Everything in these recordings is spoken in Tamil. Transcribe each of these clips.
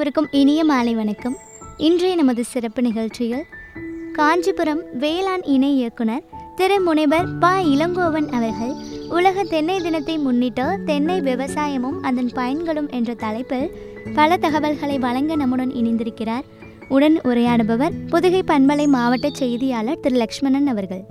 அனைவருக்கும் இனிய மாலை வணக்கம் இன்றைய நமது சிறப்பு நிகழ்ச்சியில் காஞ்சிபுரம் வேளாண் இணை இயக்குனர் திரு முனைவர் ப இளங்கோவன் அவர்கள் உலக தென்னை தினத்தை முன்னிட்டு தென்னை விவசாயமும் அதன் பயன்களும் என்ற தலைப்பில் பல தகவல்களை வழங்க நம்முடன் இணைந்திருக்கிறார் உடன் உரையாடுபவர் புதுகை பண்பலை மாவட்ட செய்தியாளர் திரு லக்ஷ்மணன் அவர்கள்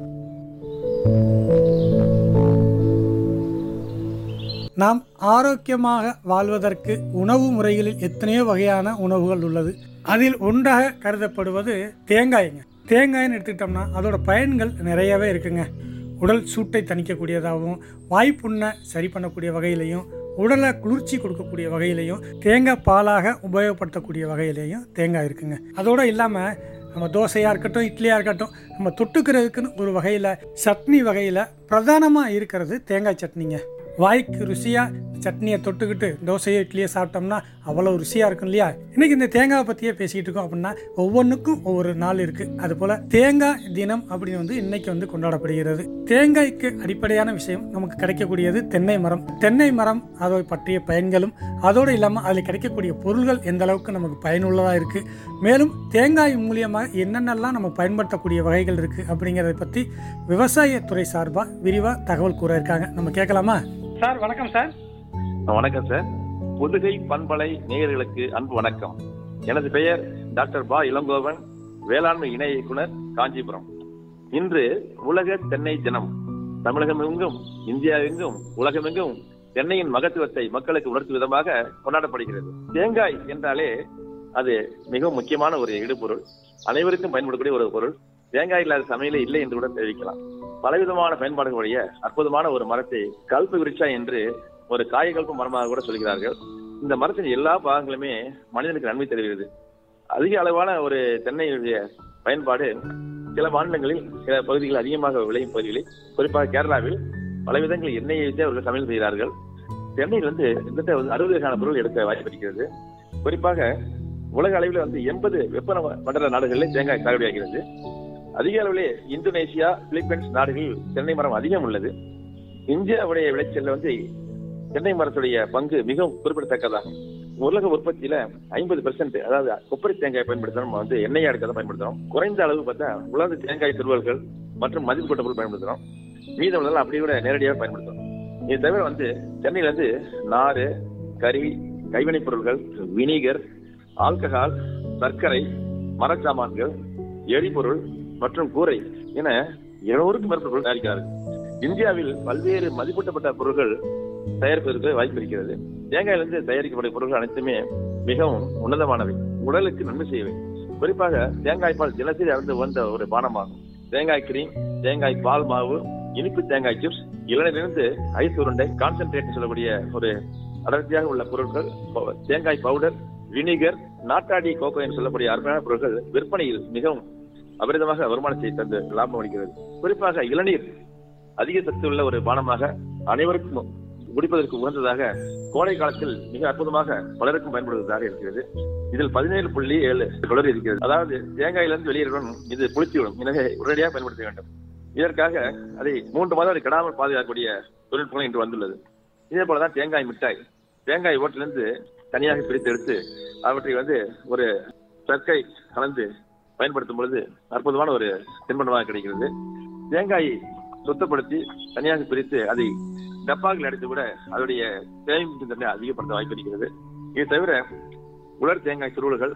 நாம் ஆரோக்கியமாக வாழ்வதற்கு உணவு முறைகளில் எத்தனையோ வகையான உணவுகள் உள்ளது அதில் ஒன்றாக கருதப்படுவது தேங்காய்ங்க தேங்காய்னு எடுத்துக்கிட்டோம்னா அதோட பயன்கள் நிறையவே இருக்குங்க உடல் சூட்டை தணிக்கக்கூடியதாகவும் வாய்ப்புண்ணை சரி பண்ணக்கூடிய வகையிலையும் உடலை குளிர்ச்சி கொடுக்கக்கூடிய வகையிலையும் தேங்காய் பாலாக உபயோகப்படுத்தக்கூடிய வகையிலையும் தேங்காய் இருக்குங்க அதோடு இல்லாமல் நம்ம தோசையாக இருக்கட்டும் இட்லியாக இருக்கட்டும் நம்ம தொட்டுக்கிறதுக்குன்னு ஒரு வகையில் சட்னி வகையில் பிரதானமாக இருக்கிறது தேங்காய் சட்னிங்க வாய்க்கு ருசியாக சட்னியை தொட்டுக்கிட்டு தோசையோ இட்லியோ சாப்பிட்டோம்னா அவ்வளோ ருசியாக இருக்கும் இல்லையா இன்னைக்கு இந்த தேங்காய் பற்றியே பேசிக்கிட்டு இருக்கோம் அப்படின்னா ஒவ்வொன்றுக்கும் ஒவ்வொரு நாள் இருக்குது அதுபோல் தேங்காய் தினம் அப்படின்னு வந்து இன்னைக்கு வந்து கொண்டாடப்படுகிறது தேங்காய்க்கு அடிப்படையான விஷயம் நமக்கு கிடைக்கக்கூடியது தென்னை மரம் தென்னை மரம் அதை பற்றிய பயன்களும் அதோடு இல்லாமல் அதில் கிடைக்கக்கூடிய பொருள்கள் எந்த அளவுக்கு நமக்கு பயனுள்ளதாக இருக்குது மேலும் தேங்காய் மூலியமாக என்னென்னலாம் நம்ம பயன்படுத்தக்கூடிய வகைகள் இருக்குது அப்படிங்கிறத பற்றி விவசாயத்துறை சார்பாக விரிவாக தகவல் கூற இருக்காங்க நம்ம கேட்கலாமா சார் வணக்கம் சார் வணக்கம் சார் புதுகை பண்பலை நேயர்களுக்கு அன்பு வணக்கம் எனது பெயர் டாக்டர் பா இளங்கோவன் வேளாண்மை இணை இயக்குனர் காஞ்சிபுரம் இன்று உலக தென்னை தினம் தமிழகமெங்கும் இந்தியாவெங்கும் உலகமெங்கும் தென்னையின் மகத்துவத்தை மக்களுக்கு உணர்த்தும் விதமாக கொண்டாடப்படுகிறது தேங்காய் என்றாலே அது மிகவும் முக்கியமான ஒரு இடுபொருள் அனைவருக்கும் பயன்படக்கூடிய ஒரு பொருள் தேங்காய் இல்லாத சமையலே இல்லை என்று கூட தெரிவிக்கலாம் பலவிதமான பயன்பாடுகளுடைய அற்புதமான ஒரு மரத்தை கல்ப விருட்சா என்று ஒரு காயகல்ப மரமாக கூட சொல்கிறார்கள் இந்த மரத்தின் எல்லா பாகங்களுமே மனிதனுக்கு நன்மை தருகிறது அதிக அளவான ஒரு தென்னையுடைய பயன்பாடு சில மாநிலங்களில் சில பகுதிகளில் அதிகமாக விளையும் பகுதிகளில் குறிப்பாக கேரளாவில் பல விதங்களில் எண்ணெயை வைத்து அவர்கள் சமையல் செய்கிறார்கள் தென்னையில் வந்து கிட்டத்தட்ட வந்து அறுபது வகையான பொருள் எடுக்க வாய்ப்பு இருக்கிறது குறிப்பாக உலக அளவில் வந்து எண்பது வெப்ப மண்டல நாடுகளில் தேங்காய் சாகுபடியாகிறது அதிக அளவிலே இந்தோனேசியா பிலிப்பைன்ஸ் நாடுகளில் தென்னை மரம் அதிகம் உள்ளது இந்தியாவுடைய விளைச்சல்ல வந்து தென்னை மரத்துடைய பங்கு மிகவும் குறிப்பிடத்தக்கதாகும் உலக உற்பத்தியில ஐம்பது பெர்சென்ட் அதாவது கொப்பரை தேங்காய் பயன்படுத்தணும் நம்ம வந்து எண்ணெய் எடுக்க பயன்படுத்துறோம் குறைந்த அளவு பார்த்தா உலர்ந்த தேங்காய் துருவல்கள் மற்றும் மதிப்புக்கூட்ட பொருள் பயன்படுத்துறோம் மீதம் உள்ளதெல்லாம் அப்படியே கூட நேரடியாக பயன்படுத்துறோம் இது தவிர வந்து சென்னையில இருந்து நாறு கறி கைவினைப் பொருட்கள் வினிகர் ஆல்கஹால் சர்க்கரை மரச்சாமான்கள் எரிபொருள் மற்றும் கூரை என இருநூறுக்கும் மேற்பட்ட பொருள் தயாரிக்கிறார்கள் இந்தியாவில் பல்வேறு மதிப்பூட்டப்பட்ட பொருட்கள் தயாரிப்பதற்கு வாய்ப்பு இருக்கிறது தேங்காயிலிருந்து தயாரிக்கப்பட்ட பொருட்கள் அனைத்துமே மிகவும் உன்னதமானவை உடலுக்கு நன்மை செய்யவை குறிப்பாக தேங்காய் பால் தினசரி அருந்து வந்த ஒரு பானமாகும் தேங்காய் கிரீம் தேங்காய் பால் மாவு இனிப்பு தேங்காய் சிப்ஸ் இளநிலிருந்து ஐஸ் உருண்டை கான்சென்ட்ரேட் சொல்லக்கூடிய ஒரு அடர்த்தியாக உள்ள பொருட்கள் தேங்காய் பவுடர் வினிகர் நாட்டாடி கோகோ என்று சொல்லக்கூடிய அருமையான பொருட்கள் விற்பனையில் மிகவும் அபரிதமாக வருமானத்தை தந்து லாபம் அளிக்கிறது குறிப்பாக இளநீர் அதிக சக்தி உள்ள ஒரு பானமாக அனைவருக்கும் குடிப்பதற்கு உகந்ததாக கோடை காலத்தில் மிக அற்புதமாக பலருக்கும் பயன்படுவதாக இருக்கிறது இதில் பதினேழு புள்ளி ஏழு கலோரி இருக்கிறது அதாவது தேங்காயிலிருந்து வெளியேறும் இது புளித்துவிடும் எனவே உடனடியாக பயன்படுத்த வேண்டும் இதற்காக அதை மூன்று மாதம் வரை கெடாமல் பாதுகாக்கக்கூடிய தொழில்நுட்பங்கள் இன்று வந்துள்ளது இதே போலதான் தேங்காய் மிட்டாய் தேங்காய் ஓட்டிலிருந்து தனியாக பிரித்து எடுத்து அவற்றை வந்து ஒரு சர்க்கரை கலந்து பயன்படுத்தும் பொழுது அற்புதமான ஒரு தின்பண்டமாக கிடைக்கிறது தேங்காயை சுத்தப்படுத்தி தனியாக பிரித்து அதை டப்பாக்கள் அடைத்து கூட அதனுடைய சேமிப்பு தன்மை அதிகப்படுத்த வாய்ப்பு இருக்கிறது இது தவிர உலர் தேங்காய் சுருள்கள்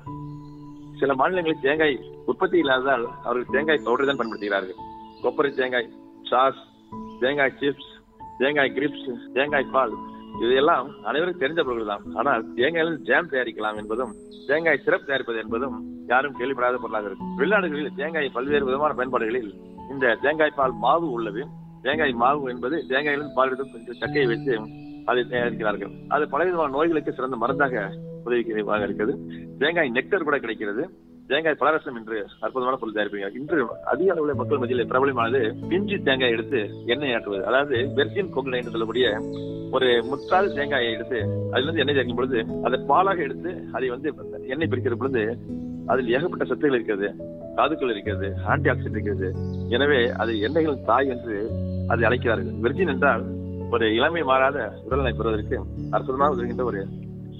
சில மாநிலங்களில் தேங்காய் உற்பத்தி இல்லாததால் அவர்கள் தேங்காய் பவுடர் தான் பயன்படுத்துகிறார்கள் கொப்பரை தேங்காய் சாஸ் தேங்காய் சிப்ஸ் தேங்காய் கிரிப்ஸ் தேங்காய் பால் இதையெல்லாம் அனைவருக்கும் தெரிந்த பொருள் தான் ஆனால் தேங்காயில் ஜாம் தயாரிக்கலாம் என்பதும் தேங்காய் சிறப்பு தயாரிப்பது என்பதும் யாரும் கேள்விப்படாத பொருளாக இருக்கு வெளிநாடுகளில் தேங்காய் பல்வேறு விதமான பயன்பாடுகளில் இந்த தேங்காய் பால் மாவு உள்ளது தேங்காய் மாவு என்பது தேங்காயிலிருந்து பால் எடுத்து கொஞ்சம் சக்கையை வைத்து அதை தயாரிக்கிறார்கள் அது பலவிதமான நோய்களுக்கு சிறந்த மருந்தாக உதவிக்கிறதாக இருக்கிறது தேங்காய் நெக்டர் கூட கிடைக்கிறது தேங்காய் பலரசம் என்று அற்புதமான பொருள் தயாரிப்பீங்க இன்று அதிக அளவில் மக்கள் மத்தியில் பிரபலமானது பிஞ்சு தேங்காய் எடுத்து எண்ணெய் ஆட்டுவது அதாவது வெர்ஜின் கொங்குலை என்று சொல்லக்கூடிய ஒரு முற்றாத தேங்காயை எடுத்து அதிலிருந்து எண்ணெய் தயாரிக்கும் பொழுது அதை பாலாக எடுத்து அதை வந்து எண்ணெய் பிரிக்கிற பொழுது அதில் ஏகப்பட்ட சத்துகள் இருக்கிறது தாதுக்கள் இருக்கிறது ஆன்டி ஆக்சிடென்ட் இருக்கிறது எனவே அது எண்ணெய்களின் தாய் என்று அதை அழைக்கிறார்கள் வெர்ஜின் என்றால் ஒரு இளமை மாறாத உடல்நிலை பெறுவதற்கு அற்புதமாக உதவுகின்ற ஒரு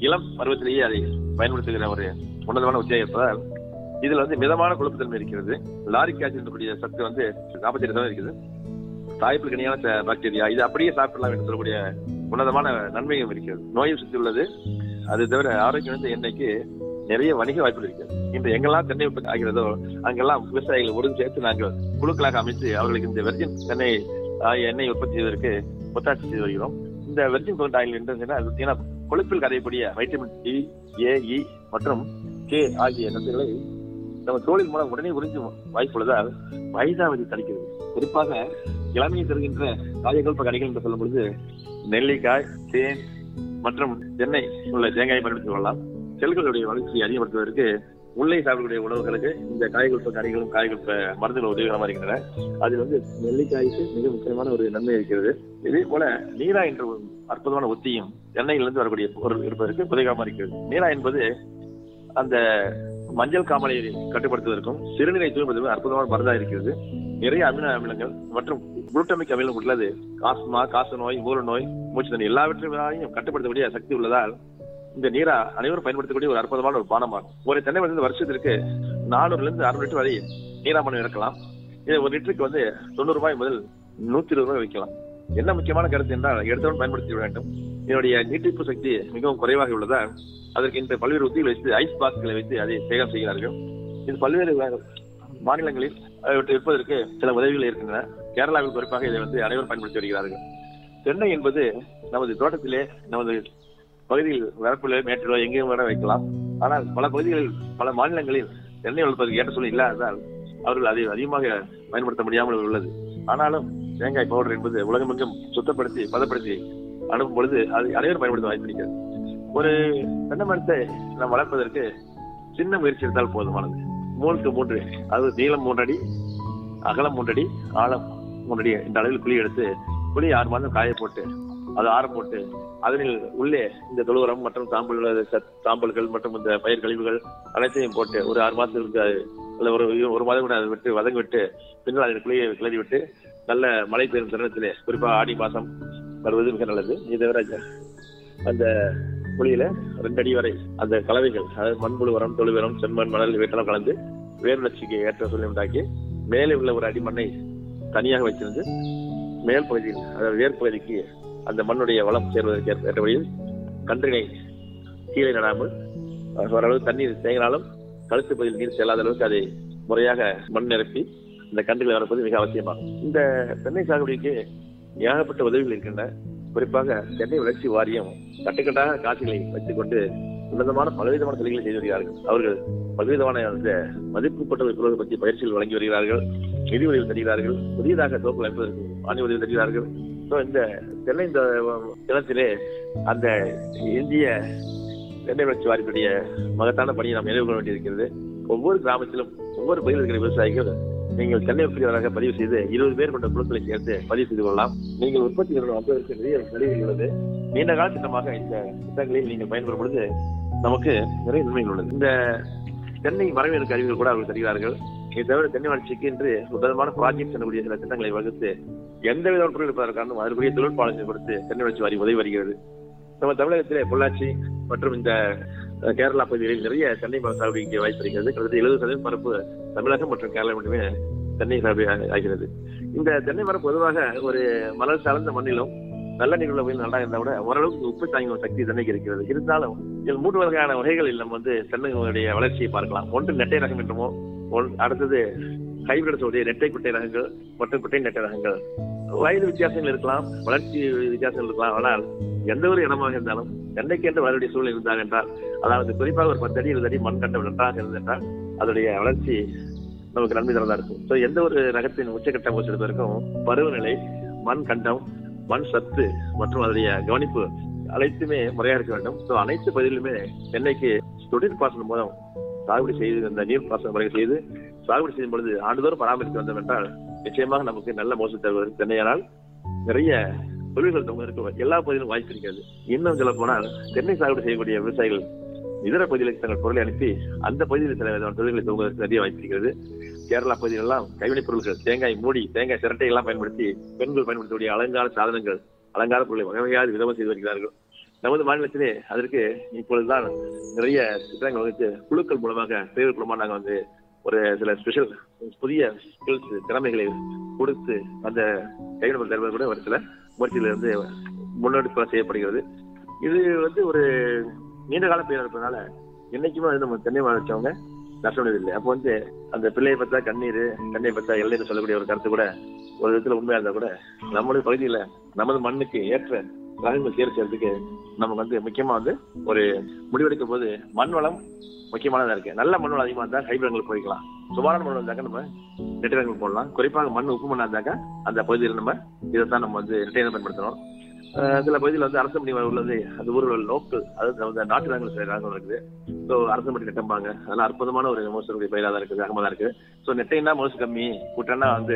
இளம் பருவத்திலேயே அதை பயன்படுத்துகிற ஒரு உன்னதமான உத்தியாக இருப்பதால் இதுல வந்து மிதமான கொழுப்புத்தன்மை இருக்கிறது லாரிக் ஆசிட் இருக்கக்கூடிய சத்து வந்து நாற்பத்தி எட்டு இருக்குது தாய்ப்புக்கு இணையான பாக்டீரியா இது அப்படியே சாப்பிடலாம் என்று சொல்லக்கூடிய உன்னதமான நன்மையும் இருக்கிறது நோயை சுற்றி உள்ளது அது தவிர ஆரோக்கியம் வந்து எண்ணெய்க்கு நிறைய வணிக வாய்ப்புகள் இருக்கிறது இன்று எங்கெல்லாம் தென்னை உற்பத்தி ஆகிறதோ அங்கெல்லாம் விவசாயிகள் ஒருங்கு சேர்த்து நாங்கள் குழுக்களாக அமைத்து அவர்களுக்கு இந்த வெர்ஜின் தென்னை ஆகிய எண்ணெய் உற்பத்தி செய்வதற்கு ஒத்தாட்சி செய்து வருகிறோம் இந்த வெர்ஜின் கோல்ட் ஆயில் என்று சொன்னால் அது பார்த்தீங்கன்னா கொழுப்பில் கரையக்கூடிய வைட்டமின் டி ஏ இ மற்றும் கே ஆகிய நன்மைகளை நம்ம தோலின் மூலம் உடனே உறிஞ்சு வாய்ப்புள்ளதால் வயதாவதி தடுக்கிறது குறிப்பாக இளமையை தருகின்ற காயகல்ப கனிகள் என்று சொல்லும் பொழுது நெல்லிக்காய் தேன் மற்றும் தென்னை உள்ள தேங்காயை பயன்படுத்திக் கொள்ளலாம் செல்களுடைய வளர்ச்சியை அதிகப்படுத்துவதற்கு உள்ளே சாப்பிடக்கூடிய உணவுகளுக்கு இந்த காய்கல்ப கனிகளும் காய்கல்ப மருந்துகள் உதவிகரமாக இருக்கின்றன அதில் வந்து நெல்லிக்காய்க்கு மிக முக்கியமான ஒரு நன்மை இருக்கிறது இதே போல நீரா என்ற ஒரு அற்புதமான ஒத்தியும் எண்ணெயிலிருந்து வரக்கூடிய பொருள் இருப்பதற்கு உதவிகரமாக இருக்கிறது நீரா என்பது அந்த மஞ்சள் காமலை கட்டுப்படுத்துவதற்கும் சிறுநீரை தூய்மைப்படுத்துவதற்கும் அற்புதமான மருந்தாக இருக்கிறது நிறைய அமினோ அமிலங்கள் மற்றும் குளுட்டமிக் அமிலம் உள்ளது காஸ்மா காச நோய் மூல நோய் மூச்சு தண்ணி எல்லாவற்றையும் கட்டுப்படுத்தக்கூடிய சக்தி உள்ளதால் இந்த நீரா அனைவரும் பயன்படுத்தக்கூடிய ஒரு அற்புதமான ஒரு பானமாகும் ஒரு தென்னை மருந்து வருஷத்திற்கு நானூறுல இருந்து அறுநூறு லிட்டர் வரை நீரா மனம் இறக்கலாம் இது ஒரு லிட்டருக்கு வந்து தொண்ணூறு ரூபாய் முதல் நூத்தி இருபது ரூபாய் விற்கலாம் என்ன முக்கியமான கருத்து என்றால் எடுத்தவன் பயன்படுத்த வேண்டும் இதனுடைய நீட்டிப்பு சக்தி மிகவும் குறைவாக உள்ளதால் அதற்கு இந்த பல்வேறு உத்திகள் வைத்து ஐஸ் பாக்ஸ்களை வைத்து அதை சேகம் செய்கிறார்கள் இது பல்வேறு மாநிலங்களில் அவற்றை விற்பதற்கு சில உதவிகள் இருக்கின்றன கேரளாவில் குறிப்பாக இதை வந்து அனைவரும் பயன்படுத்தி வருகிறார்கள் தென்னை என்பது நமது தோட்டத்திலே நமது பகுதியில் வரப்பிலோ மேட்டிலோ எங்கேயும் கூட வைக்கலாம் ஆனால் பல பகுதிகளில் பல மாநிலங்களில் தென்னை வளர்ப்பதற்கு ஏற்ற சூழல் இல்லாததால் அவர்கள் அதை அதிகமாக பயன்படுத்த முடியாமல் உள்ளது ஆனாலும் தேங்காய் பவுடர் என்பது உலகமெங்கும் சுத்தப்படுத்தி பதப்படுத்தி அனுப்பும் பொழுது அது அனைவரும் பயன்படுத்த வாய்ப்பிருக்கிறது ஒரு தென்னை மரத்தை நாம் வளர்ப்பதற்கு சின்ன முயற்சி எடுத்தால் போதுமானது மூணுக்கு மூன்று அது நீளம் மூன்றடி அகலம் மூன்றடி ஆழம் மூன்றடி இந்த அளவில் குழி எடுத்து குழி ஆறு மாதம் காய போட்டு அது ஆற போட்டு அதனில் உள்ளே இந்த தொழுவரம் மற்றும் சாம்பல் சத்- சாம்பல்கள் மற்றும் இந்த பயிர் கழிவுகள் அனைத்தையும் போட்டு ஒரு ஆறு மாதத்துக்கு அது அல்ல ஒரு ஒரு மாதம் கூட அதை விட்டு வதங்கி விட்டு பின்னர் அதில் குழியை கிளறி விட்டு நல்ல மழை பெய்யும் தருணத்திலே குறிப்பாக ஆடி மாதம் வருவது மிக நல்லது இது தவிர அந்த குழியில ரெண்டு அடி வரை அந்த கலவைகள் அதாவது மண்புழு உரம் தொழு உரம் செம்மண் மணல் இவையெல்லாம் கலந்து வேர் வளர்ச்சிக்கு ஏற்ற சூழ்நிலை உண்டாக்கி மேலே உள்ள ஒரு அடி மண்ணை தனியாக வைத்திருந்து மேல் பகுதியில் அதாவது வேர் பகுதிக்கு அந்த மண்ணுடைய வளம் சேர்வதற்கு ஏற்ற- ஏற்ற வழியில் கன்றினை கீழே நடாமல் அஹ், ஓரளவு தண்ணீர் தேங்கினாலும் கழுத்து பகுதியில் நீர் செல்லாத அளவுக்கு அதை முறையாக மண் நிரப்பி இந்த கன்றுகளை வளர்ப்பது மிக அவசியமாகும் இந்த தென்னை சாகுபடிக்கு ஏகப்பட்ட உதவிகள் இருக்கின்றன குறிப்பாக தென்னை வளர்ச்சி வாரியம் கட்டுக்கட்டாக காசுகளை வைத்துக் உன்னதமான பலவிதமான தொழில்களை செய்து வருகிறார்கள் அவர்கள் பல்விதமான அந்த மதிப்புப்பட்ட விற்பனை பற்றி பயிற்சிகள் வழங்கி வருகிறார்கள் நிதி உதவி தருகிறார்கள் புதியதாக தோப்பு அமைப்பதற்கு மானிய உதவி தருகிறார்கள் ஸோ இந்த தென்னை இந்த தினத்திலே அந்த இந்திய தென்னை வளர்ச்சி வாரியத்துடைய மகத்தான பணியை நாம் நினைவு கொள்ள வேண்டியிருக்கிறது ஒவ்வொரு கிராமத்திலும் ஒவ்வொரு பகுதியில் இருக்கிற விவசாயிகள் நீங்கள் தென்னை உற்பத்தியாளராக பதிவு செய்து இருபது பேர் கொண்ட குழுக்களை சேர்த்து பதிவு செய்து கொள்ளலாம் நீங்கள் உற்பத்தி நிறுவனம் வந்ததற்கு நிறைய வழிகள் உள்ளது நீண்ட கால திட்டமாக இந்த திட்டங்களில் நீங்கள் பயன்பெறும் பொழுது நமக்கு நிறைய நன்மைகள் உள்ளது இந்த தென்னை மரபியல் கருவிகள் கூட அவர்கள் தருகிறார்கள் இதை தவிர தென்னை வளர்ச்சிக்கு என்று உதவமான ப்ராஜெக்ட் எனக்கூடிய சில திட்டங்களை வகுத்து எந்த வித பொருள் இருப்பதற்கான அதற்குரிய தொழில்நுட்ப ஆலோசனை கொடுத்து தென்னை வளர்ச்சி வாரி உதவி வருகிறது நம்ம தமிழகத்திலே பொள்ளாச்சி மற்றும் இந்த அஹ், கேரளா பகுதிகளில் நிறைய தென்னை மர சாகுபடிக்கு வாய்ப்பு இருக்கிறது கிட்டத்தட்ட எழுபது சதவீதம் பரப்பு தமிழகம் மற்றும் கேரளா மட்டுமே தென்னை சாகுபடி ஆ- ஆகிறது இந்த தென்னை மரம் பொதுவாக ஒரு மலர் சார்ந்த மண்ணிலும் நல்ல நீர் உள்ள பகுதியில் நல்லா இருந்தால் கூட ஓரளவுக்கு உப்பு தாங்கும் சக்தி தென்னைக்கு இருக்கிறது இருந்தாலும் இதில் மூன்று வகையான வகைகளில் நம்ம வந்து தென்னையுடைய வளர்ச்சியை பார்க்கலாம் ஒன்று நெட்டை ரகம் என்றுமோ ஒன் அடுத்தது ஹைபிரிட் சொல்லுடைய நெட்டை குட்டை ரகங்கள் மற்றும் குட்டை நெட்டை ரகங்கள் வயது வித்தியாசங்கள் இருக்கலாம் வளர்ச்சி வித்தியாசங்கள் இருக்கலாம் ஆனால் எந்த ஒரு இடமாக இருந்தாலும் தென்னைக்கென்று வளருடைய சூழல் இருந்தால் என்றால் அதாவது குறிப்பாக ஒரு பத்து அடி இருபது அடி மண் கண்டம் நன்றாக இருந்தது என்றால் அதனுடைய வளர்ச்சி நமக்கு நன்மை தரதா இருக்கும் ஸோ எந்த ஒரு ரகத்தின் உச்சக்கட்ட போச்செடுப்பதற்கும் பருவநிலை மண் கண்டம் மண் சத்து மற்றும் அதனுடைய கவனிப்பு அனைத்துமே முறையாக இருக்க வேண்டும் ஸோ அனைத்து பகுதியிலுமே தென்னைக்கு தொழில் பாசனம் மூலம் சாகுபடி செய்து அந்த நீர் பாசன முறை செய்து சாகுபடி செய்யும் பொழுது ஆண்டுதோறும் பராமரித்து வந்தோம் என்றால் நிச்சயமாக நமக்கு நல்ல மோசம் தருவதற்கு தென்னையானால் நிறைய தொழில்கள் தொங்க இருக்க எல்லா பகுதியிலும் வாய்ப்பு இருக்கிறது இன்னும் சொல்ல போனால் தென்னை சாகுபடி செய்யக்கூடிய விவசாயிகள் இதர பகுதிகளுக்கு தங்கள் பொருளை அனுப்பி அந்த பகுதியில் சில விதமான தொழில்களை துவங்குவதற்கு நிறைய வாய்ப்பு இருக்கிறது கேரளா பகுதியில் எல்லாம் கைவினைப் பொருட்கள் தேங்காய் மூடி தேங்காய் சிரட்டை எல்லாம் பயன்படுத்தி பெண்கள் பயன்படுத்தக்கூடிய அலங்கார சாதனங்கள் அலங்கார பொருளை வகை வகையாக விதமாக செய்து வருகிறார்கள் நமது மாநிலத்திலே அதற்கு இப்பொழுதுதான் நிறைய திட்டங்கள் வகுத்து குழுக்கள் மூலமாக பெயர் மூலமா நாங்க வந்து ஒரு சில ஸ்பெஷல் புதிய ஸ்கில்ஸ் திறமைகளை கொடுத்து அந்த கைவினை தருவது கூட ஒரு சில முயற்சிகள் வந்து முன்னெடுப்பு செய்யப்படுகிறது இது வந்து ஒரு நீண்ட கால பெயர் இருப்பதனால என்னைக்குமே வந்து நம்ம தென்னை மரம் வச்சவங்க நஷ்டம் இல்லை அப்போ வந்து அந்த பிள்ளையை பார்த்தா கண்ணீர் கண்ணீரை பார்த்தா இளநீர் சொல்லக்கூடிய ஒரு கருத்து கூட ஒரு விதத்துல உண்மையா இருந்தா கூட நம்மளுடைய பகுதியில நமது மண்ணுக்கு ஏற்ற ரகங்கள் தேர்வு செய்யறதுக்கு நமக்கு வந்து முக்கியமா வந்து ஒரு முடிவெடுக்கும் போது மண் வளம் முக்கியமானதா இருக்கு நல்ல மண் வளம் அதிகமா இருந்தா ஹைபிரங்கள் போய்க்கலாம் சுமாரான மண் இருந்தாக்கா நம்ம நெட்டிரங்கள் போடலாம் குறிப்பாக மண் உப்பு மண்ணா இருந்தாக்கா அந்த பகுதியில் நம்ம இதைத்தான் நம்ம வந்து ரிட்டைனர் பயன்படுத்தணும் அஹ் சில பகுதியில் வந்து அரசு மணி உள்ளது அந்த ஊரில் லோக்கல் அதாவது வந்து நாட்டு ரகங்கள் சில ரகங்கள் இருக்குது ஸோ அரசு மணி நெட்டம்பாங்க அதெல்லாம் அற்புதமான ஒரு மோசடி பயிராக தான் இருக்குது ரகமாக தான் இருக்குது ஸோ நெட்டைன்னா மோசு கம்மி கூட்டம்னா வந்து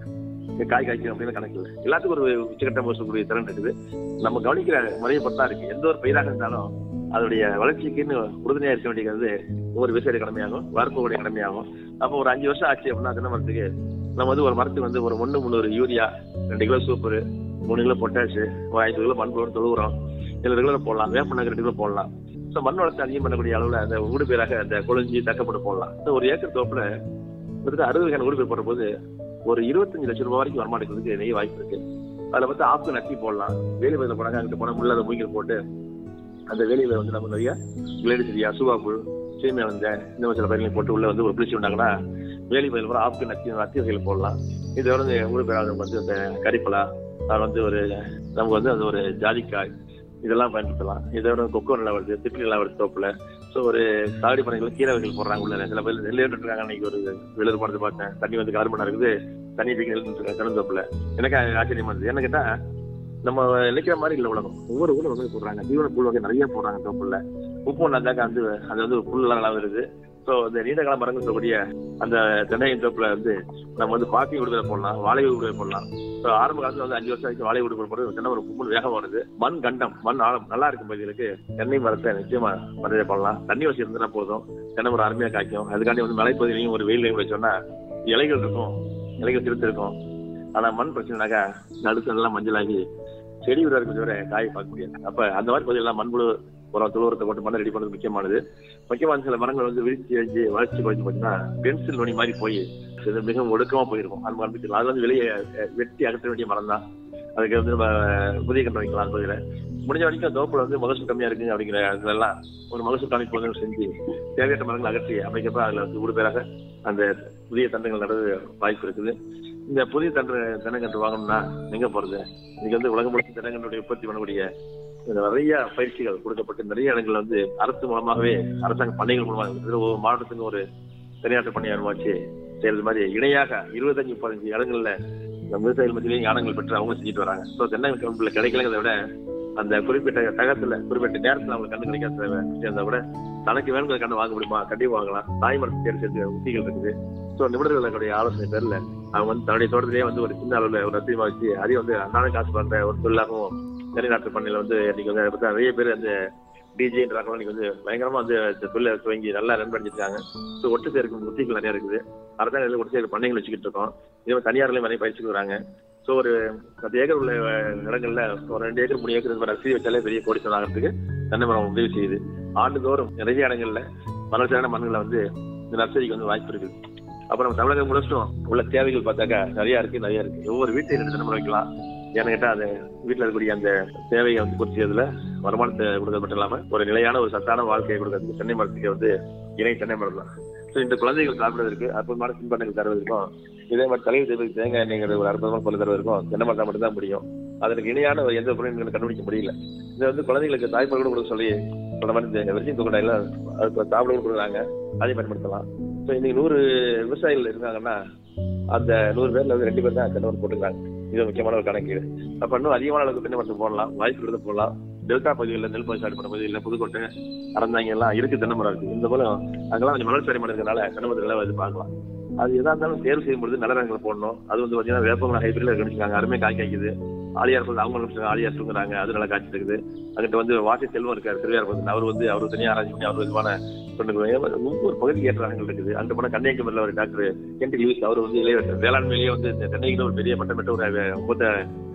காய் காய்க்கும் அப்படின்னு கணக்கு இல்லை எல்லாத்துக்கும் ஒரு உச்சகட்ட மோசக்கூடிய திறன் இருக்குது நம்ம கவனிக்கிற முறையை பொறுத்தா இருக்கு எந்த ஒரு பயிராக இருந்தாலும் அதோடைய வளர்ச்சிக்குன்னு உறுதுணையா இருக்க வேண்டியது ஒவ்வொரு விவசாய கடமையாகும் வறுப்புடைய கடமையாகும் அப்போ ஒரு அஞ்சு வருஷம் ஆச்சு அப்படின்னா தென்னை மரத்துக்கு நம்ம வந்து ஒரு மரத்துக்கு வந்து ஒரு ஒன்று முந்நூறு யூரியா ரெண்டு கிலோ சூப்பர் மூணு கிலோ பொட்டாஷ் ஒரு ஐந்து கிலோ மண் போட்டு தொழுவுறோம் இதில் ரெகுலராக போடலாம் வேப்பண்ணக்கு ரெண்டு கிலோ போடலாம் ஸோ மண் வளர்ச்சி அதிகம் பண்ணக்கூடிய அளவில் அந்த ஊடு பேராக அந்த கொழிஞ்சி தக்கப்பட்டு போடலாம் So, ஒரு ஏக்கர் தோப்புல கிட்டத்தட்ட அறுபது கணக்கு ஊடு பேர் போடுற போது ஒரு இருபத்தஞ்சு லட்சம் ரூபாய் வரைக்கும் வருமானத்துக்கு நிறைய வாய்ப்பு இருக்கு அதில் பார்த்து ஆப்பு நட்டி போடலாம் வேலி பயிரில் போனாங்க அங்கிட்டு போனால் முள்ளாத மூங்கில் போட்டு அந்த வேலியில வந்து நம்ம நிறைய கிளேடி சரியா சுவாப்புல் சீமை வந்த இந்த மாதிரி சில பயிர்களையும் போட்டு உள்ள வந்து ஒரு பிடிச்சி விட்டாங்கன்னா வேலி பயிர் கூட ஆப்பு நட்டி அத்தி வகையில் போடலாம் இது வந்து ஊடு பேராக வந்து இந்த கறிப்பலா அது வந்து ஒரு நமக்கு வந்து அது ஒரு ஜாதிக்காய் இதெல்லாம் பயன்படுத்தலாம் இதோட கொக்கோ நல்லா வருது திப்பி நல்லா வருது தோப்புல ஸோ ஒரு சாகுடி பணிகள் கீரை வகைகள் போடுறாங்க உள்ள சில பேர் நெல் இருக்காங்க அன்னைக்கு ஒரு வெளியூர் போனது பார்த்தேன் தண்ணி வந்து கார்பனா இருக்குது தண்ணி பிடிக்க இருக்காங்க கருந்தோப்புல எனக்கு ஆச்சரியமா இருந்தது என்ன கேட்டா நம்ம நினைக்கிற மாதிரி இல்லை உலகம் ஒவ்வொரு ஊர்ல வந்து போடுறாங்க தீவன புல் வகை நிறைய போடுறாங்க தோப்புல உப்பு ஒன்றாந்தாக்கா வந்து அது வந்து புல்லாம் நல்லா வருது ஸோ இந்த நீண்ட கால மரங்கள் சொல்லக்கூடிய அந்த தென்னையின் தோப்புல வந்து நம்ம வந்து பாத்தி விடுதலை போடலாம் வாழை விடுதலை போடலாம் ஸோ ஆரம்ப காலத்துல வந்து அஞ்சு வருஷம் ஆச்சு வாழை விடுதலை போடுறது தென்னை ஒரு கும்பல் வேகம் வருது மண் கண்டம் மண் ஆழம் நல்லா இருக்கும் பகுதிகளுக்கு தென்னை மரத்தை நிச்சயமா மருதை பண்ணலாம் தண்ணி வசதி இருந்ததுன்னா போதும் தென்னை மரம் அருமையா காய்க்கும் அதுக்காண்டி வந்து மலைப்பகுதியிலையும் ஒரு வெயிலையும் வச்சோம்னா இலைகள் இருக்கும் இலைகள் திருத்து இருக்கும் ஆனா மண் பிரச்சனைனாக்கா நடுத்து நல்லா மஞ்சளாகி செடி விட இருக்கு தவிர காய் பார்க்க முடியாது அப்ப அந்த மாதிரி பகுதியெல்லாம் மண்புழு உரம் துளுரத்தை போட்டு மண்ணை ரெடி பண்ணது முக்கியமானது முக்கியமான சில மரங்கள் வந்து விரிச்சு வச்சு வளர்ச்சி குறைச்சு பார்த்தீங்கன்னா பென்சில் நுனி மாதிரி போய் இது மிகவும் ஒடுக்கமா போயிருக்கும் அந்த மரம் அது வந்து வெளியே அஹ், வெட்டி அகற்ற வேண்டிய மரம் தான் அதுக்கு வந்து நம்ம புதிய கன்று வைக்கலாம் அந்த பகுதியில் முடிஞ்ச வரைக்கும் தோப்புல வந்து மகசூல் கம்மியா இருக்கு அப்படிங்கிற இதெல்லாம் ஒரு மகசூல் காணிப்பு வந்து செஞ்சு தேவையற்ற மரங்கள் அகற்றி அமைக்கப்ப அதுல வந்து ஒரு பேராக அந்த புதிய தண்டுகள் நடுவது வாய்ப்பு இருக்குது இந்த புதிய தண்டு தென்னங்கன்று வாங்கணும்னா எங்க போறது இன்னைக்கு வந்து உலகம் முழுக்க தென்னங்கன்றுடைய உற்பத்தி பண்ணக்கூடிய இந்த நிறைய பயிற்சிகள் கொடுக்கப்பட்டு நிறைய இடங்கள்ல வந்து அரசு மூலமாகவே அரசாங்க பண்ணைகள் மூலமாக கிட்டத்தட்ட ஒவ்வொரு மாவட்டத்துக்கும் ஒரு தனியாட்டு பண்ணை அனுபவிச்சு செய்யறது மாதிரி இணையாக இருபத்தஞ்சு முப்பத்தஞ்சு இடங்கள்ல இந்த விவசாயிகள் மத்தியிலேயும் ஞானங்கள் பெற்று அவங்க செஞ்சுட்டு வராங்க ஸோ தென்னை கம்பெனியில் கிடைக்கலங்கிறத விட அந்த குறிப்பிட்ட தகத்துல குறிப்பிட்ட நேரத்துல அவங்களுக்கு கண்டு கிடைக்காத விஷயம் விட தனக்கு வேணுங்கிற கண்ணு வாங்க முடியுமா கண்டிப்பா வாங்கலாம் தாய் மரத்தை தேர்வு செய்ய உத்திகள் இருக்குது ஸோ நிபுணர்களுடைய ஆலோசனை பேர்ல அவங்க வந்து தன்னுடைய தோட்டத்திலேயே வந்து ஒரு சின்ன அளவுல ஒரு ரசியமா வச்சு அதையும் வந்து அன்னான காசு பண்ற ஒரு தொழிலாகவும் வெளிநாட்டு பண்ணையில வந்து இன்னைக்கு வந்து அதை பத்தி நிறைய பேர் அந்த டிஜேன்றாங்க இன்னைக்கு வந்து பயங்கரமா வந்து இந்த தொழிலை துவங்கி நல்லா ரன் பண்ணிருக்காங்க ஸோ ஒட்டு சேர்க்கும் உத்திகள் நிறைய இருக்குது அரசாங்கத்தில் ஒட்டு சேர்க்க பண்ணைகள் வச்சுக்கிட்டு இருக்கோம் இதே மாதிரி தனியார்லயும் நிறைய பயிற்சிக்கு வராங்க ஸோ ஒரு பத்து ஏக்கர் உள்ள இடங்கள்ல ஒரு ரெண்டு ஏக்கர் மூணு ஏக்கர் இந்த மாதிரி ரசீது வச்சாலே பெரிய கோடிசன் ஆகிறதுக்கு தென்னை மரம் உதவி செய்யுது ஆண்டுதோறும் நிறைய இடங்கள்ல வளர்ச்சியான மண்ணுகளை வந்து இந்த நர்சரிக்கு வந்து வாய்ப்பு இருக்குது அப்புறம் தமிழகம் முழுசும் உள்ள தேவைகள் பார்த்தாக்கா நிறைய இருக்கு நிறைய இருக்கு ஒவ்வொரு வீட்டையும் ரெண்டு தென்னை மரம் வைக்கலாம் ஏன்னு கேட்டா அது வீட்டுல இருக்கக்கூடிய அந்த தேவையை வந்து குறிச்சதுல வருமானத்தை கொடுக்கறது மட்டும் இல்லாம ஒரு நிலையான ஒரு சத்தான வாழ்க்கையை கொடுக்கறதுக்கு தென்னை மரத்துக்கு வந்து இணை தென்னை மரம் தான் ஸோ இந்த குழந்தைகள் சாப்பிடுவதற்கு அற்புதமான தின்பண்டங்கள் தருவதற்கும் இதே மாதிரி தலைவர் தேவைக்கு தேங்காய் எண்ணெய்ங்கிற ஒரு அற்புதமான பொருள் தருவதற்கும் தென்னை மரம் மட்டும் தான் முடியும் அதற்கு இணையான ஒரு எந்த பொருளும் எங்களுக்கு கண்டுபிடிக்க முடியல இதை வந்து குழந்தைகளுக்கு தாய்ப்பால் கூட கொடுக்க சொல்லி சொல்ற மாதிரி இந்த வெர்ஜின் தொகுடா எல்லாம் அதுக்கு சாப்பிட கூட கொடுக்குறாங்க அதையும் பயன்படுத்தலாம் ஸோ இன்னைக்கு நூறு விவசாயிகள் இருக்காங்கன்னா அந்த நூறு பேர்ல வந்து ரெண்டு பேர் தான் தென்னை மரம் போட்டுக்கிறாங்க இது முக்கியமான ஒரு கணக்கீடு அப்ப இன்னும் அதிகமான அளவுக்கு தென்னை மரத்துக்கு போடலாம் வாய்ப்பு எடுத்து போடலாம் டெல்டா பகுதிகளில் நெல் பயிர் பண்ண பகுதியில் புதுக்கோட்டை அறந்தாங்க எல்லாம் இருக்கு தென்னை மரம் இருக்கு இந்த போல அங்கெல்லாம் கொஞ்சம் மணல் சரி இருக்கிறதுனால தென்னை மரத்துல வந்து பார்க்கலாம் அது எதா இருந்தாலும் தேர்வு செய்யும்போது நல்ல ரகங்களை போடணும் அது வந்து பாத்தீங்கன்னா வேப்பமரம் ஹைபிரிட்ல கணிச்சிருக்காங்க அருமையா காய் காய்க்குது ஆலியார் வந்து அவங்க நிமிஷம் ஆலியார் தூங்குறாங்க அது நல்லா காய்ச்சிட்டு இருக்குது அங்கிட்ட வந்து வாசி செல்வம் இருக்காரு திருவிழா வந்து அவர் வந்து அவர் தனியாக ஆராய்ச்சி பண்ணி அவர் விதமான சொன்ன ஒவ்வொரு பகுதிக்கு ஏற்ற ரகங்கள் இருக்குது அங்க போன கன்னியாகுமரியில் ஒரு டாக்டர் கென்டி லூயிஸ் அவர் வந்து இளைய வேளாண்மையிலேயே வந்து இந்த தென்னைக்கு ஒரு பெரிய பட்டம் பெற்ற ஒரு மூத்த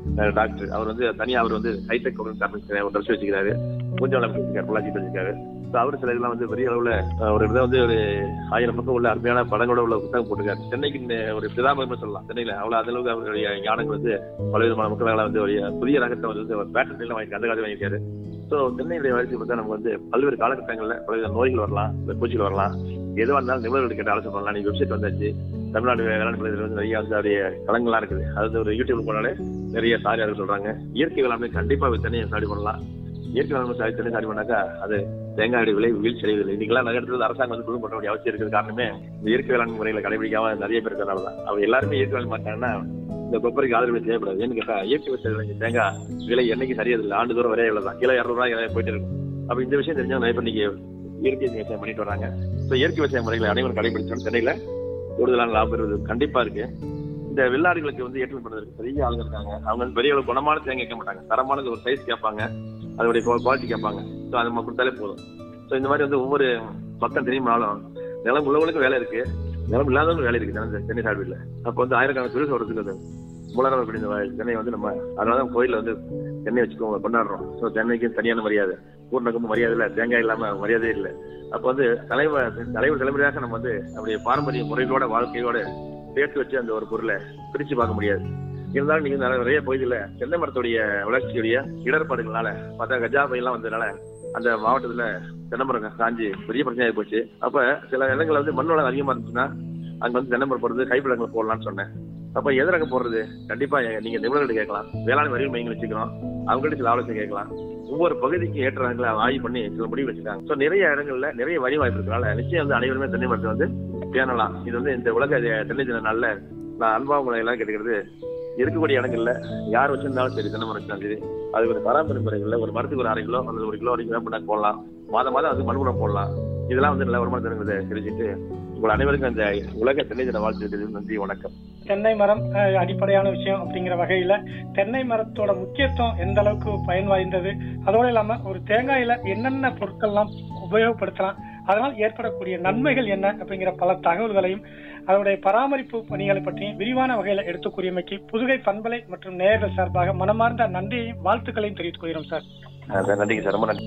டாக்டர் அவர் வந்து தனியா அவர் வந்து ஹைடெக் ஒரு ட்ரெஸ் வச்சுக்கிறாரு கொஞ்சம் அளவு வச்சிருக்காரு பொள்ளாச்சி வச்சிருக்காரு ஸோ அவர் சில இதெல்லாம் வந்து பெரிய அளவுல அஹ், ஒரு இதை வந்து ஒரு ஆயிரம் பக்கம் உள்ள அருமையான படங்களோட உள்ள புத்தகம் போட்டிருக்காரு சென்னைக்கு இந்த ஒரு பிதாமகம்னு சொல்லலாம் சென்னையில அவ்வளவு அந்த அளவுக்கு அவருடைய ஞானங்கள் வந்து பலவிதமான மக்களால் வந்து ஒரு புதிய ரகத்தை வந்து ஒரு பேட்டர்ல வாங்கி அந்த காலத்தில் வாங்கியிருக்காரு ஸோ சென்னையுடைய வளர்ச்சி பார்த்தா நமக்கு வந்து பல்வேறு காலகட்டங்களில் பலவித நோய்கள் வரலாம் இல்லை பூச்சிகள் வரலாம் எதுவாக இருந்தாலும் நிபுணர்கள் கேட்ட ஆலோசனை பண்ணலாம் நீங்க வெப்சைட் வந்தாச்சு தமிழ்நாடு வேளாண் பள்ளியில் வந்து நிறைய வந்து அவருடைய களங்கள்லாம் இருக்குது அது ஒரு யூடியூப் போனாலே நிறைய சாரியார்கள் சொல்றாங்க இயற்கை வேளாண்மை கண்டிப்பா தண்ணியை சாடி பண்ணலாம் இயற்கை வேளாண்மை சாடி தண்ணி சாடி பண்ணாக்கா அது தேங்காய் விலை வீழ்ச்சி அடைவதில்லை இன்னைக்கெல்லாம் நிறைய இடத்துல அரசாங்கம் வந்து குழு பண்ண வேண்டிய அவசியம் இருக்கிறது காரணமே இந்த இயற்கை வேளாண் முறைகளை கடைபிடிக்காம நிறைய பேர் இருக்கிறனால தான் அவர் எல்லாருமே இயற்கை வேளாண் மாட்டாங்கன்னா இந்த கொப்பரைக்கு ஆதரவு தேவைப்படாது ஏன்னு கேட்டா இயற்கை விவசாயம் தேங்காய் விலை என்னைக்கு சரியாதில்லை ஆண்டு தூரம் வரைய தான் கிலோ இரநூறுவா போயிட்டு இருக்கும் அப்ப இந்த விஷயம் தெரிஞ்சா நிறைய பேர் இன்னைக்கு இயற்கை விவசாயம் பண்ணிட்டு வராங்க ஸோ இயற்கை விவசாய முறைகளை அனைவரும் கடைபிடிச்சோம் சென்னையில கூடுதலான லாபம் பெறுவது கண்டிப்பா இருக்கு இந்த வெள்ளாடுகளுக்கு வந்து ஏற்றுமதி பண்ணுறதுக்கு பெரிய ஆளுங்க இருக்காங்க அவங்க வந்து பெரிய அளவு குணமான தேங்காய் கேட்க மாட்டாங்க தரமானது ஒரு சைஸ் கேட்பாங்க அதோடைய குவாலிட்டி கேட்பாங்க ஸோ அது நம்ம கொடுத்தாலே போதும் ஸோ இந்த மாதிரி வந்து ஒவ்வொரு பக்கம் தெரியுமானாலும் நிலம் உள்ளவங்களுக்கும் வேலை இருக்கு நிலம் இல்லாதவங்களுக்கும் வேலை இருக்கு சென்னை- சென்னை சார்பில் அப்போ வந்து ஆயிரக்கணக்கான தொழில் சொல்றதுக்கு அது மூலதனம் அப்படி இந்த சென்னை வந்து நம்ம அதனால தான் கோயிலில் வந்து சென்னை வச்சுக்கோ கொண்டாடுறோம் ஸோ சென்னைக்கு தனியான மரியாதை பூர்ணக்கும் மரியாதை இல்லை தேங்காய் இல்லாம மரியாதை இல்லை அப்போ வந்து தலைவர் தலைவர் தலைமுறையாக நம்ம வந்து நம்முடைய பாரம்பரிய முறைகளோட வாழ்க்கையோட சேர்த்து வச்சு அந்த ஒரு பொருளை பிரிச்சு பார்க்க முடியாது இருந்தாலும் நீங்க நிறைய நிறைய பகுதியில் தென்னை மரத்துடைய வளர்ச்சியுடைய இடர்பாடுகளால பார்த்தா கஜா பயிலாம் வந்ததுனால அந்த மாவட்டத்துல தென்னை மரம் காஞ்சி பெரிய பிரச்சனையாகி போச்சு அப்ப சில இடங்கள்ல வந்து மண் வளம் அதிகமா இருந்துச்சுன்னா அங்க வந்து தென்னை மரம் போடுறது கைப்பிடங்கள் போடலாம்னு சொன்னேன் அப்ப எது ரகம் போடுறது கண்டிப்பா நீங்க நிபுணர்கள் கேட்கலாம் வேளாண் வரிகள் மையங்கள் வச்சுக்கிறோம் அவங்கள்ட்ட சில ஆலோசனை கேட்கலாம் ஒவ்வொரு பகுதிக்கு ஏற்ற ரகங்களை ஆய்வு பண்ணி சில முடிவு வச்சிருக்காங்க ஸோ நிறைய இடங்கள்ல நிறைய வரி வாய்ப்பு இருக்கனால நிச்சயம் வந்து அனைவருமே தென்னை மரத்தை வந்து பேணலாம் இது வந்து இந்த உலக தென்னை தின நாள்ல நான் அன்பா உங்களை எல்லாம் கேட்டுக்கிறது இருக்கக்கூடிய இடங்கள்ல யார் வச்சிருந்தாலும் சரி தென்னை மரம் வச்சிருந்தாலும் சரி அது ஒரு பராமரிப்பு முறைகள்ல ஒரு மரத்துக்கு ஒரு அரை கிலோ அல்லது ஒரு கிலோ வரைக்கும் வேப்பண்ணாக்கு போடலாம் மாதம் மாதம் அது மண்புறம் போடலாம் இதெல்லாம் வந்து நல்ல வருமானம் தருங்கிறத தெரிஞ்சுட்டு உங்கள் அனைவருக்கும் இந்த உலக தென்னை தின வாழ்த்து தெரிவித்து நன்றி வணக்கம் தென்னை மரம் அஹ், அடிப்படையான விஷயம் அப்படிங்கிற வகையில தென்னை மரத்தோட முக்கியத்துவம் எந்த அளவுக்கு பயன் வாய்ந்தது அதோட இல்லாம ஒரு தேங்காயில என்னென்ன பொருட்கள்லாம் உபயோகப்படுத்தலாம் அதனால் ஏற்படக்கூடிய நன்மைகள் என்ன அப்படிங்கிற பல தகவல்களையும் அதனுடைய பராமரிப்பு பணிகளை பற்றியும் விரிவான வகையில எடுத்துக் கூறியமைக்கு புதுகை பண்பலை மற்றும் நேயர்கள் சார்பாக மனமார்ந்த நன்றியையும் வாழ்த்துக்களையும் தெரிவித்துக் கொள்கிறோம் சார் அஹ் சார் நன்றிங்க சார் ரொம்ப நன்றி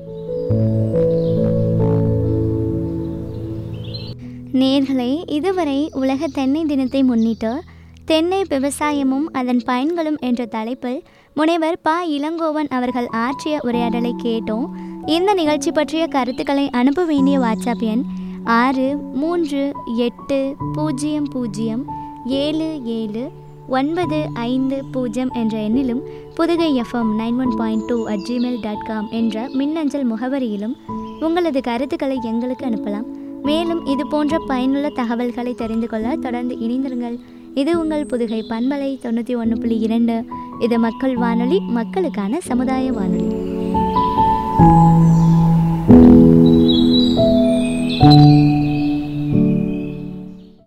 நேர்களை இதுவரை உலக தென்னை தினத்தை முன்னிட்டு தென்னை விவசாயமும் அதன் பயன்களும் என்ற தலைப்பில் முனைவர் ப இளங்கோவன் அவர்கள் ஆற்றிய உரையாடலை கேட்டோம் இந்த நிகழ்ச்சி பற்றிய கருத்துக்களை அனுப்ப வேண்டிய வாட்ஸ்அப் எண் ஆறு மூன்று எட்டு பூஜ்ஜியம் பூஜ்ஜியம் ஏழு ஏழு ஒன்பது ஐந்து பூஜ்ஜியம் என்ற எண்ணிலும் Pudugai FM nine one point two at Gmail dot com என்ற மின்னஞ்சல் முகவரியிலும் உங்களது கருத்துக்களை எங்களுக்கு அனுப்பலாம் மேலும் இது போன்ற பயனுள்ள தகவல்களை தெரிந்து கொள்ள தொடர்ந்து இணைந்திருங்கள் இது உங்கள் புதுகை பண்பலை தொண்ணூற்றி ஒன்று புள்ளி இரண்டு இது மக்கள் வானொலி மக்களுக்கான சமுதாய வானொலி